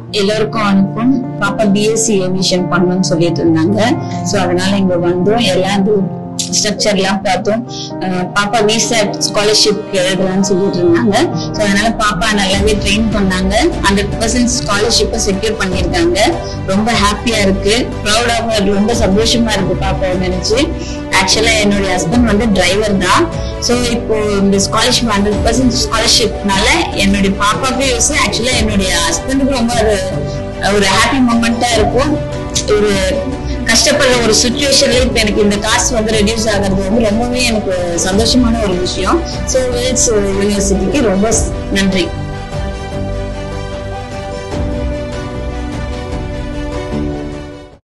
எல்லோருக்கும் வணக்கம் பாப்பா பிஎஸ்சி ஏவியேஷன் பண்ணணும்னு சொல்லிட்டு இருந்தாங்க சோ அதனால இங்க வந்தோம் எல்லாம் ஸ்ட்ரக்சர் எல்லாம் பார்த்தோம் அஹ் பாப்பா விசாட் ஸ்காலர்ஷிப் எழுதலாம்னு சொல்லிட்டு இருந்தாங்க சோ அதனால பாப்பா நல்லாவே ட்ரெயின் பண்ணாங்க ஹண்ட்ரட் பர்சன்ட் ஸ்காலர்ஷிப்பை செக்யூர் பண்ணியிருக்காங்க ரொம்ப ஹாப்பியா இருக்கு ப்ரௌடாகவும் இருக்கு ரொம்ப சந்தோஷமா இருக்கு பாப்பாவை நினைச்சு ஆக்சுவலா என்னுடைய ஹஸ்பண்ட் வந்து டிரைவர் தான் சோ இப்போ இந்த ஸ்காலர்ஷிப் ஹண்ட்ரட் பர்சன்ட் ஸ்காலர்ஷிப்னால என்னுடைய பாப்பாவுக்கும் யூஸ் ஆக்சுவலா என்னுடைய ஹஸ்பண்டுக்கு ரொம்ப ஒரு ஒரு ஹாப்பி மூமெண்டா இருக்கும் ஒரு கஷ்டப்படுற ஒரு சுச்சுவேஷன்ல இப்ப எனக்கு இந்த காசு வந்து ரெடியூஸ் ஆகிறது வந்து ரொம்பவே எனக்கு சந்தோஷமான ஒரு விஷயம் ஸோ வேல்ஸ் யூனிவர்சிட்டிக்கு ரொம்ப நன்றி